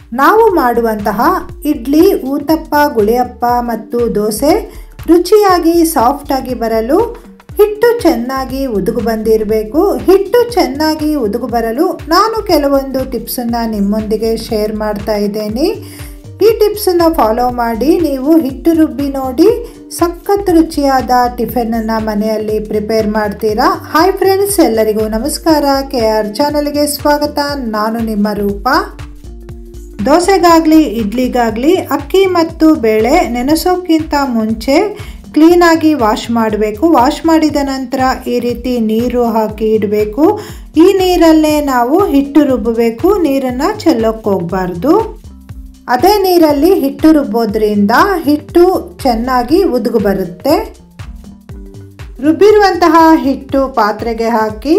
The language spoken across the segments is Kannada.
ನಾವು ಮಾಡುವಂತಹ ಇಡ್ಲಿ ಊತಪ್ಪ ಗುಳಿಯಪ್ಪ ಮತ್ತು ದೋಸೆ ರುಚಿಯಾಗಿ ಸಾಫ್ಟಾಗಿ ಬರಲು ಹಿಟ್ಟು ಚೆನ್ನಾಗಿ ಉದುಗು ಬಂದಿರಬೇಕು ಹಿಟ್ಟು ಚೆನ್ನಾಗಿ ಉದುಗು ಬರಲು ನಾನು ಕೆಲವೊಂದು ಟಿಪ್ಸನ್ನು ನಿಮ್ಮೊಂದಿಗೆ ಶೇರ್ ಮಾಡ್ತಾ ಇದ್ದೇನೆ ಈ ಟಿಪ್ಸನ್ನು ಫಾಲೋ ಮಾಡಿ ನೀವು ಹಿಟ್ಟು ರುಬ್ಬಿ ನೋಡಿ ಸಖತ್ ರುಚಿಯಾದ ಟಿಫಿನನ್ನು ಮನೆಯಲ್ಲಿ ಪ್ರಿಪೇರ್ ಮಾಡ್ತೀರಾ ಹಾಯ್ ಫ್ರೆಂಡ್ಸ್ ಎಲ್ಲರಿಗೂ ನಮಸ್ಕಾರ ಕೆ ಆರ್ ಚಾನಲ್ಗೆ ಸ್ವಾಗತ ನಾನು ನಿಮ್ಮ ರೂಪ ದೋಸೆಗಾಗಲಿ ಇಡ್ಲಿಗಾಗಲಿ ಅಕ್ಕಿ ಮತ್ತು ಬೇಳೆ ನೆನೆಸೋಕ್ಕಿಂತ ಮುಂಚೆ ಕ್ಲೀನಾಗಿ ವಾಶ್ ಮಾಡಬೇಕು ವಾಶ್ ಮಾಡಿದ ನಂತರ ಈ ರೀತಿ ನೀರು ಹಾಕಿ ಇಡಬೇಕು ಈ ನೀರಲ್ಲೇ ನಾವು ಹಿಟ್ಟು ರುಬ್ಬಬೇಕು ನೀರನ್ನು ಚೆಲ್ಲೋಕ್ಕೆ ಹೋಗಬಾರ್ದು ಅದೇ ನೀರಲ್ಲಿ ಹಿಟ್ಟು ರುಬ್ಬೋದ್ರಿಂದ ಹಿಟ್ಟು ಚೆನ್ನಾಗಿ ಉದುಗು ಬರುತ್ತೆ ರುಬ್ಬಿರುವಂತಹ ಹಿಟ್ಟು ಪಾತ್ರೆಗೆ ಹಾಕಿ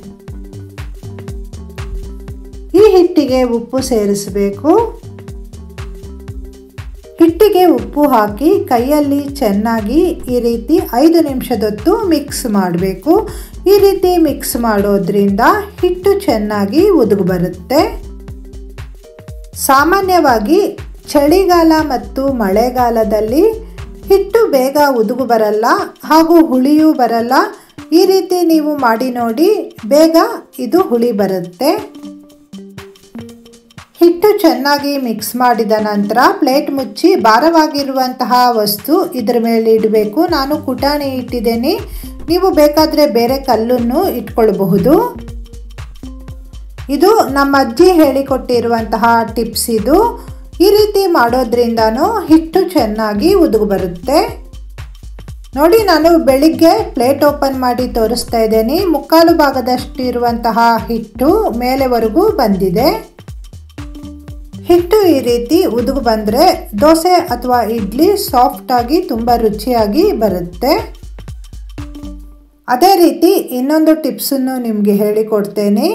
ಈ ಹಿಟ್ಟಿಗೆ ಉಪ್ಪು ಸೇರಿಸಬೇಕು ಹಿಟ್ಟಿಗೆ ಉಪ್ಪು ಹಾಕಿ ಕೈಯಲ್ಲಿ ಚೆನ್ನಾಗಿ ಈ ರೀತಿ ಐದು ನಿಮಿಷದೊತ್ತು ಮಿಕ್ಸ್ ಮಾಡಬೇಕು ಈ ರೀತಿ ಮಿಕ್ಸ್ ಮಾಡೋದ್ರಿಂದ ಹಿಟ್ಟು ಚೆನ್ನಾಗಿ ಉದುಗು ಬರುತ್ತೆ ಸಾಮಾನ್ಯವಾಗಿ ಚಳಿಗಾಲ ಮತ್ತು ಮಳೆಗಾಲದಲ್ಲಿ ಹಿಟ್ಟು ಬೇಗ ಉದುಗು ಬರಲ್ಲ ಹಾಗೂ ಹುಳಿಯೂ ಬರಲ್ಲ ಈ ರೀತಿ ನೀವು ಮಾಡಿ ನೋಡಿ ಬೇಗ ಇದು ಹುಳಿ ಬರುತ್ತೆ ಹಿಟ್ಟು ಚೆನ್ನಾಗಿ ಮಿಕ್ಸ್ ಮಾಡಿದ ನಂತರ ಪ್ಲೇಟ್ ಮುಚ್ಚಿ ಭಾರವಾಗಿರುವಂತಹ ವಸ್ತು ಇದರ ಮೇಲೆ ಇಡಬೇಕು ನಾನು ಕುಟಾಣಿ ಇಟ್ಟಿದ್ದೇನೆ ನೀವು ಬೇಕಾದರೆ ಬೇರೆ ಕಲ್ಲನ್ನು ಇಟ್ಕೊಳ್ಬಹುದು ಇದು ನಮ್ಮ ಅಜ್ಜಿ ಹೇಳಿಕೊಟ್ಟಿರುವಂತಹ ಟಿಪ್ಸ್ ಇದು ಈ ರೀತಿ ಮಾಡೋದ್ರಿಂದನೂ ಹಿಟ್ಟು ಚೆನ್ನಾಗಿ ಉದುಗು ಬರುತ್ತೆ ನೋಡಿ ನಾನು ಬೆಳಿಗ್ಗೆ ಪ್ಲೇಟ್ ಓಪನ್ ಮಾಡಿ ತೋರಿಸ್ತಾ ಇದ್ದೇನೆ ಮುಕ್ಕಾಲು ಭಾಗದಷ್ಟು ಇರುವಂತಹ ಹಿಟ್ಟು ಮೇಲೆವರೆಗೂ ಬಂದಿದೆ ಹಿಟ್ಟು ಈ ರೀತಿ ಉದುಗು ಬಂದರೆ ದೋಸೆ ಅಥವಾ ಇಡ್ಲಿ ಸಾಫ್ಟಾಗಿ ತುಂಬ ರುಚಿಯಾಗಿ ಬರುತ್ತೆ ಅದೇ ರೀತಿ ಇನ್ನೊಂದು ಟಿಪ್ಸನ್ನು ನಿಮಗೆ ಹೇಳಿಕೊಡ್ತೇನೆ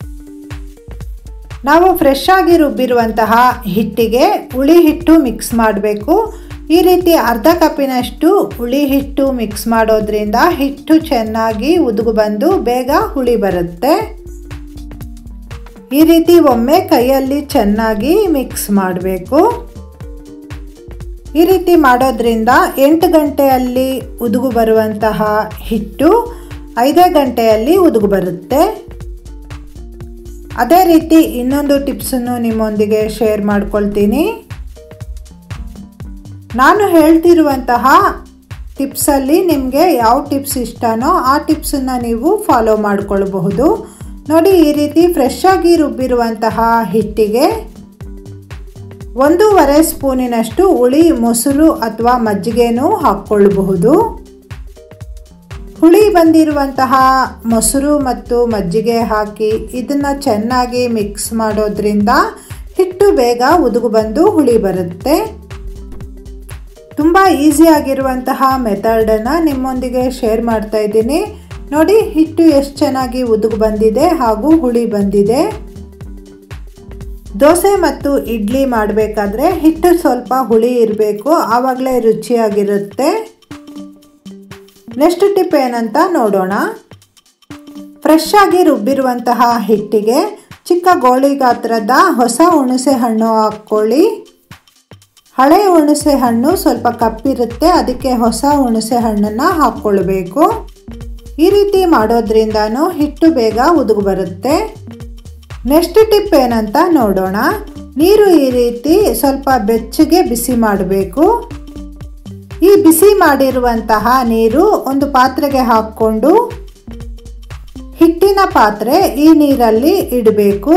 ನಾವು ಫ್ರೆಶ್ ಆಗಿ ರುಬ್ಬಿರುವಂತಹ ಹಿಟ್ಟಿಗೆ ಹುಳಿ ಹಿಟ್ಟು ಮಿಕ್ಸ್ ಮಾಡಬೇಕು ಈ ರೀತಿ ಅರ್ಧ ಕಪ್ಪಿನಷ್ಟು ಹುಳಿ ಹಿಟ್ಟು ಮಿಕ್ಸ್ ಮಾಡೋದ್ರಿಂದ ಹಿಟ್ಟು ಚೆನ್ನಾಗಿ ಉದುಗು ಬಂದು ಬೇಗ ಹುಳಿ ಬರುತ್ತೆ ಈ ರೀತಿ ಒಮ್ಮೆ ಕೈಯಲ್ಲಿ ಚೆನ್ನಾಗಿ ಮಿಕ್ಸ್ ಮಾಡಬೇಕು ಈ ರೀತಿ ಮಾಡೋದ್ರಿಂದ ಎಂಟು ಗಂಟೆಯಲ್ಲಿ ಉದುಗು ಬರುವಂತಹ ಹಿಟ್ಟು ಐದೇ ಗಂಟೆಯಲ್ಲಿ ಉದುಗು ಬರುತ್ತೆ ಅದೇ ರೀತಿ ಇನ್ನೊಂದು ಟಿಪ್ಸನ್ನು ನಿಮ್ಮೊಂದಿಗೆ ಶೇರ್ ಮಾಡ್ಕೊಳ್ತೀನಿ ನಾನು ಹೇಳ್ತಿರುವಂತಹ ಟಿಪ್ಸಲ್ಲಿ ನಿಮಗೆ ಯಾವ ಟಿಪ್ಸ್ ಇಷ್ಟನೋ ಆ ಟಿಪ್ಸನ್ನು ನೀವು ಫಾಲೋ ಮಾಡಿಕೊಳ್ಬಹುದು ನೋಡಿ ಈ ರೀತಿ ಫ್ರೆಶ್ ಆಗಿ ರುಬ್ಬಿರುವಂತಹ ಹಿಟ್ಟಿಗೆ ಒಂದೂವರೆ ಸ್ಪೂನಿನಷ್ಟು ಹುಳಿ ಮೊಸರು ಅಥವಾ ಮಜ್ಜಿಗೆನೂ ಹಾಕ್ಕೊಳ್ಬಹುದು ಹುಳಿ ಬಂದಿರುವಂತಹ ಮೊಸರು ಮತ್ತು ಮಜ್ಜಿಗೆ ಹಾಕಿ ಇದನ್ನು ಚೆನ್ನಾಗಿ ಮಿಕ್ಸ್ ಮಾಡೋದ್ರಿಂದ ಹಿಟ್ಟು ಬೇಗ ಉದುಗು ಬಂದು ಹುಳಿ ಬರುತ್ತೆ ತುಂಬ ಈಸಿಯಾಗಿರುವಂತಹ ಮೆಥಡನ್ನು ನಿಮ್ಮೊಂದಿಗೆ ಶೇರ್ ಮಾಡ್ತಾ ಇದ್ದೀನಿ ನೋಡಿ ಹಿಟ್ಟು ಎಷ್ಟು ಚೆನ್ನಾಗಿ ಉದುಗು ಬಂದಿದೆ ಹಾಗೂ ಹುಳಿ ಬಂದಿದೆ ದೋಸೆ ಮತ್ತು ಇಡ್ಲಿ ಮಾಡಬೇಕಾದ್ರೆ ಹಿಟ್ಟು ಸ್ವಲ್ಪ ಹುಳಿ ಇರಬೇಕು ಆವಾಗಲೇ ರುಚಿಯಾಗಿರುತ್ತೆ ನೆಕ್ಸ್ಟ್ ಟಿಪ್ ಏನಂತ ನೋಡೋಣ ಫ್ರೆಶ್ ಆಗಿ ರುಬ್ಬಿರುವಂತಹ ಹಿಟ್ಟಿಗೆ ಚಿಕ್ಕ ಗೋಳಿ ಗಾತ್ರದ ಹೊಸ ಹುಣಸೆ ಹಣ್ಣು ಹಾಕ್ಕೊಳ್ಳಿ ಹಳೆ ಹುಣಸೆ ಹಣ್ಣು ಸ್ವಲ್ಪ ಕಪ್ಪಿರುತ್ತೆ ಅದಕ್ಕೆ ಹೊಸ ಹುಣಸೆ ಹಣ್ಣನ್ನು ಹಾಕ್ಕೊಳ್ಬೇಕು ಈ ರೀತಿ ಮಾಡೋದ್ರಿಂದನೂ ಹಿಟ್ಟು ಬೇಗ ಉದುಗು ಬರುತ್ತೆ ನೆಕ್ಸ್ಟ್ ಟಿಪ್ ಏನಂತ ನೋಡೋಣ ನೀರು ಈ ರೀತಿ ಸ್ವಲ್ಪ ಬೆಚ್ಚಗೆ ಬಿಸಿ ಮಾಡಬೇಕು ಈ ಬಿಸಿ ಮಾಡಿರುವಂತಹ ನೀರು ಒಂದು ಪಾತ್ರೆಗೆ ಹಾಕ್ಕೊಂಡು ಹಿಟ್ಟಿನ ಪಾತ್ರೆ ಈ ನೀರಲ್ಲಿ ಇಡಬೇಕು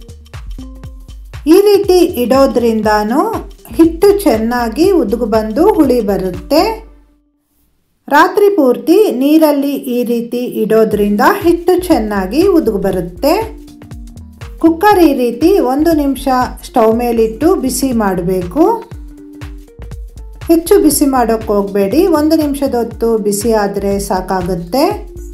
ಈ ರೀತಿ ಇಡೋದ್ರಿಂದನೂ ಹಿಟ್ಟು ಚೆನ್ನಾಗಿ ಉದುಗು ಬಂದು ಹುಳಿ ಬರುತ್ತೆ ರಾತ್ರಿ ಪೂರ್ತಿ ನೀರಲ್ಲಿ ಈ ರೀತಿ ಇಡೋದ್ರಿಂದ ಹಿಟ್ಟು ಚೆನ್ನಾಗಿ ಉದುಗು ಬರುತ್ತೆ ಕುಕ್ಕರ್ ಈ ರೀತಿ ಒಂದು ನಿಮಿಷ ಸ್ಟವ್ ಮೇಲಿಟ್ಟು ಬಿಸಿ ಮಾಡಬೇಕು ಹೆಚ್ಚು ಬಿಸಿ ಮಾಡೋಕ್ಕೆ ಹೋಗಬೇಡಿ ಒಂದು ನಿಮಿಷದ ಹೊತ್ತು ಬಿಸಿ ಆದರೆ ಸಾಕಾಗುತ್ತೆ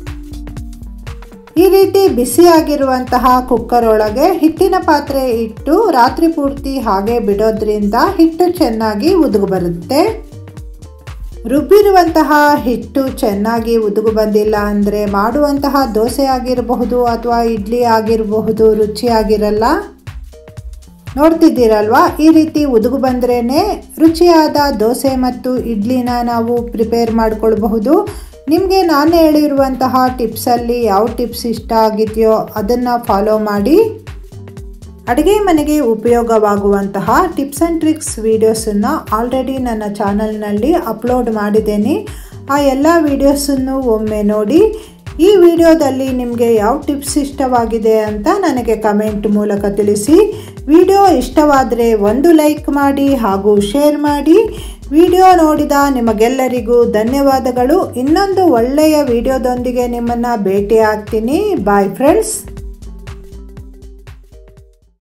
ಈ ರೀತಿ ಬಿಸಿಯಾಗಿರುವಂತಹ ಕುಕ್ಕರ್ ಒಳಗೆ ಹಿಟ್ಟಿನ ಪಾತ್ರೆ ಇಟ್ಟು ರಾತ್ರಿ ಪೂರ್ತಿ ಹಾಗೆ ಬಿಡೋದ್ರಿಂದ ಹಿಟ್ಟು ಚೆನ್ನಾಗಿ ಉದುಗು ಬರುತ್ತೆ ರುಬ್ಬಿರುವಂತಹ ಹಿಟ್ಟು ಚೆನ್ನಾಗಿ ಉದುಗು ಬಂದಿಲ್ಲ ಅಂದರೆ ಮಾಡುವಂತಹ ದೋಸೆ ಆಗಿರಬಹುದು ಅಥವಾ ಇಡ್ಲಿ ಆಗಿರಬಹುದು ರುಚಿಯಾಗಿರಲ್ಲ ನೋಡ್ತಿದ್ದೀರಲ್ವಾ ಈ ರೀತಿ ಉದುಗು ಬಂದ್ರೇ ರುಚಿಯಾದ ದೋಸೆ ಮತ್ತು ಇಡ್ಲಿನ ನಾವು ಪ್ರಿಪೇರ್ ಮಾಡಿಕೊಳ್ಬಹುದು ನಿಮಗೆ ನಾನು ಹೇಳಿರುವಂತಹ ಟಿಪ್ಸಲ್ಲಿ ಯಾವ ಟಿಪ್ಸ್ ಇಷ್ಟ ಆಗಿದೆಯೋ ಅದನ್ನು ಫಾಲೋ ಮಾಡಿ ಅಡುಗೆ ಮನೆಗೆ ಉಪಯೋಗವಾಗುವಂತಹ ಟಿಪ್ಸ್ ಆ್ಯಂಡ್ ಟ್ರಿಕ್ಸ್ ವೀಡಿಯೋಸನ್ನು ಆಲ್ರೆಡಿ ನನ್ನ ಚಾನಲ್ನಲ್ಲಿ ಅಪ್ಲೋಡ್ ಮಾಡಿದ್ದೇನೆ ಆ ಎಲ್ಲ ವೀಡಿಯೋಸನ್ನು ಒಮ್ಮೆ ನೋಡಿ ಈ ವಿಡಿಯೋದಲ್ಲಿ ನಿಮಗೆ ಯಾವ ಟಿಪ್ಸ್ ಇಷ್ಟವಾಗಿದೆ ಅಂತ ನನಗೆ ಕಮೆಂಟ್ ಮೂಲಕ ತಿಳಿಸಿ ವಿಡಿಯೋ ಇಷ್ಟವಾದರೆ ಒಂದು ಲೈಕ್ ಮಾಡಿ ಹಾಗೂ ಶೇರ್ ಮಾಡಿ ವಿಡಿಯೋ ನೋಡಿದ ನಿಮಗೆಲ್ಲರಿಗೂ ಧನ್ಯವಾದಗಳು ಇನ್ನೊಂದು ಒಳ್ಳೆಯ ವಿಡಿಯೋದೊಂದಿಗೆ ನಿಮ್ಮನ್ನು ಭೇಟಿ ಆಗ್ತೀನಿ ಬಾಯ್ ಫ್ರೆಂಡ್ಸ್